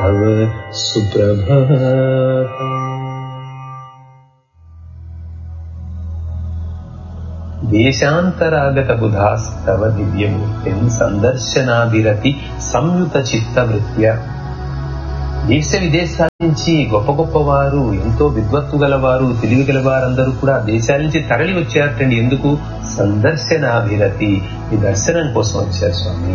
तव सुप्रभातम् దేశాంతరాగత బుధాస్తవ దివ్యమూర్తిం సందర్శనాభిరతి సంయుత చిత్తవృత్య దేశ విదేశాల నుంచి గొప్ప గొప్ప వారు ఎంతో విద్వత్తు గలవారు తెలివి గలవారందరూ కూడా దేశాల నుంచి తరలి వచ్చారటండి ఎందుకు సందర్శనాభిరతి ఈ దర్శనం కోసం వచ్చారు స్వామి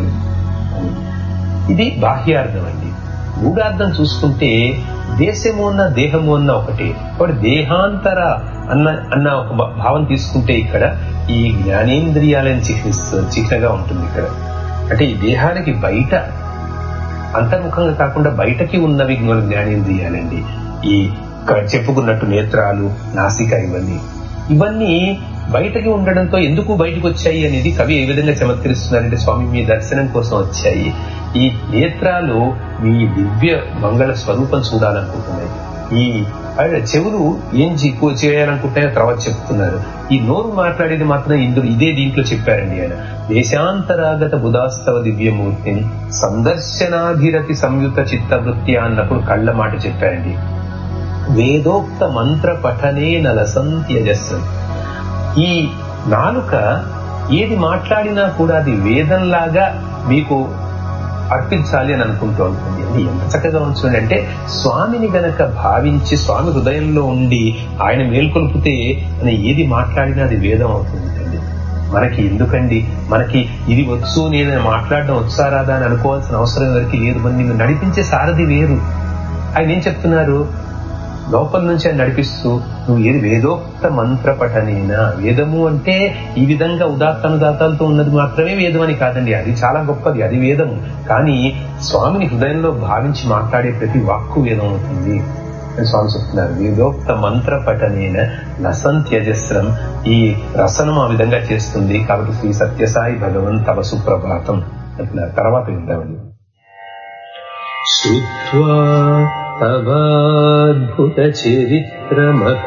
ఇది బాహ్యార్థం అండి మూడార్థం చూసుకుంటే దేశము ఉన్న దేహము అన్న ఒకటి కాబట్టి దేహాంతర అన్న అన్న ఒక భావం తీసుకుంటే ఇక్కడ ఈ జ్ఞానేంద్రియాలను చిహ్నిస్తూ చిహ్నగా ఉంటుంది ఇక్కడ అంటే ఈ దేహానికి బయట అంతర్ముఖంగా కాకుండా బయటకి ఉన్నవి జ్ఞానేంద్రియాలండి ఈ చెప్పుకున్నట్టు నేత్రాలు నాసిక ఇవన్నీ ఇవన్నీ బయటకి ఉండడంతో ఎందుకు బయటకు వచ్చాయి అనేది కవి ఏ విధంగా చమత్కరిస్తున్నారంటే స్వామి మీ దర్శనం కోసం వచ్చాయి ఈ నేత్రాలు మీ దివ్య మంగళ స్వరూపం చూడాలనుకుంటున్నాయి ఈ చెవులు ఏం ఎక్కువ చేయాలనుకుంటాయో తర్వాత చెప్తున్నారు ఈ నోరు మాట్లాడేది మాత్రం ఇందులో ఇదే దీంట్లో చెప్పారండి ఆయన దేశాంతరాగత బుధాస్తవ దివ్యమూర్తిని సందర్శనాభిరతి సంయుత చిత్తవృత్తి అన్నప్పుడు కళ్ళ మాట చెప్పారండి వేదోక్త మంత్ర పఠనే నలసంత్యజస్సం ఈ నాలుక ఏది మాట్లాడినా కూడా అది వేదంలాగా మీకు అర్పించాలి అని అనుకుంటూ ఉంటుంది అది ఎంత చక్కగా ఉంచుండి అంటే స్వామిని గనక భావించి స్వామి హృదయంలో ఉండి ఆయన మేల్కొల్పితే అని ఏది మాట్లాడినా అది వేదం అవుతుంది మనకి ఎందుకండి మనకి ఇది వచ్చు నేను మాట్లాడడం వచ్చారాదా అని అనుకోవాల్సిన అవసరం ఎవరికి లేదు మరి నిన్ను నడిపించే సారథి వేరు ఆయన ఏం చెప్తున్నారు లోపల నుంచి ఆయన నడిపిస్తూ నువ్వు ఏది వేదోక్త మంత్ర పఠనేనా వేదము అంటే ఈ విధంగా ఉదాత్తనుదాతాలతో ఉన్నది మాత్రమే వేదం అని కాదండి అది చాలా గొప్పది అది వేదము కానీ స్వామిని హృదయంలో భావించి మాట్లాడే ప్రతి వాక్కు వేదం అవుతుంది అని స్వామి చెప్తున్నారు వేదోక్త మంత్ర పఠనేన లసంత్యజస్రం ఈ రసనం ఆ విధంగా చేస్తుంది కాబట్టి శ్రీ సత్యసాయి భగవన్ తవ సుప్రభాతం అంటున్నారు తర్వాత విందామని श्रुत्वा तवाद्भुतचरित्रमथ